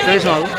నిమిషం ఆగు.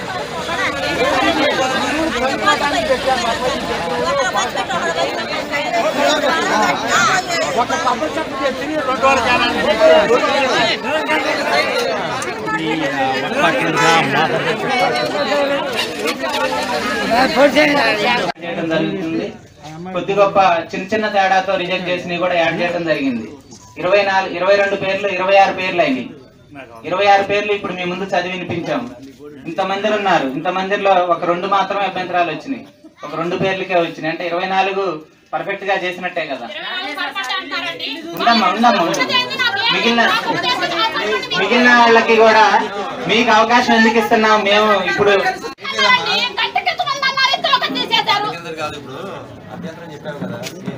చేయడం జరుగుతుంది కొద్ది గొప్ప చిన్న చిన్న తేడాతో రిజెక్ట్ చేసినవి కూడా యాడ్ చేయడం జరిగింది ఇరవై నాలుగు ఇరవై రెండు పేర్లు ఇరవై ఆరు పేర్లు అయినాయి ఇరవై ఆరు పేర్లు ఇప్పుడు మీ ముందు చదివి వినిపించాం ఇంతమంది ఉన్నారు ఇంతమందిలో ఒక రెండు మాత్రమే అభ్యంతరాలు వచ్చినాయి ఒక రెండు పేర్లకే వచ్చినాయి అంటే ఇరవై నాలుగు పర్ఫెక్ట్ గా చేసినట్టే కదా ఉండమ్మా ఉండమ్మా ఉండు. మిగిలిన మిగిలిన వాళ్ళకి కూడా మీకు అవకాశం ఎందుకు ఇస్తున్నాం మేము ఇప్పుడు అభ్యంతరం కాదు ఇప్పుడు అభ్యంతరం చెప్పావు కదా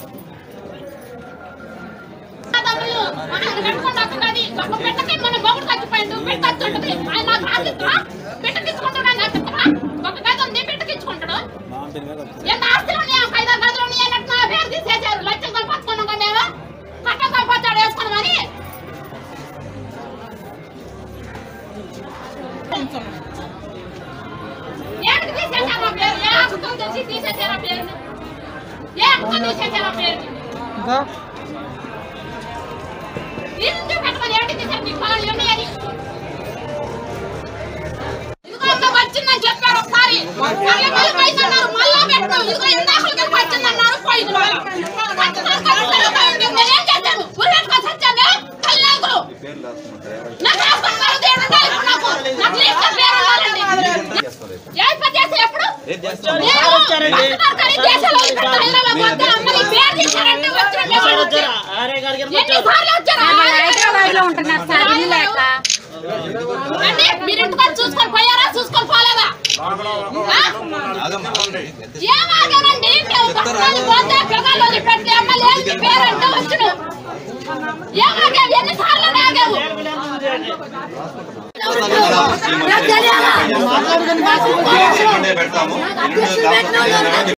తీసేసారా పేరు ఏ అక్క తీసేసారా పేరు ఎందుకు పెట్టమని ఏంటి తీశారు మీ పొలాలు ఉన్నాయని ఇదిగో అక్క వచ్చిందని చెప్పారు ఒకసారి మళ్ళీ మళ్ళీ పైసలు అన్నారు మళ్ళా పెట్టు ఇదిగో ఇందాకలకి వచ్చిందన్నారు పోయింది మళ్ళా వచ్చినాక కలుస్తారు పోయింది. నేనేం చేశాను ఉరి పెట్టుకొని సచ్చాను కల్లాగులు నాకు రాసుకున్నారు దేవుడు ఉండాలి ఇప్పుడు నాకు నాకు లిస్ట్ పేరు ఉండాలండి ఏ పని చేస్తే ఎప్పుడు రేపు చేస్తాం నేను పక్కన కానీ దేశాలు వదిలిపెట్టి హైదరాబాద్ పోతే అమ్మని పేరు తీశారంటే వచ్చిన మేము వచ్చి ఎన్నిసార్లు వచ్చారు హైదరాబాద్ లో ఉంటున్నారు సార్ ఇల్లు లేక అంటే మీరు ఇంటికి వచ్చి చూసుకొని పోయారా చూసుకొని పోలేదా ఆ? ఏమాగానండి మేము పక్కన పోతే పిల్లలు వదిలిపెట్టి అమ్మ లేదు పేరంటే వచ్చును ఏమాగావు ఎన్నిసార్లు ఆగావు పెడతాము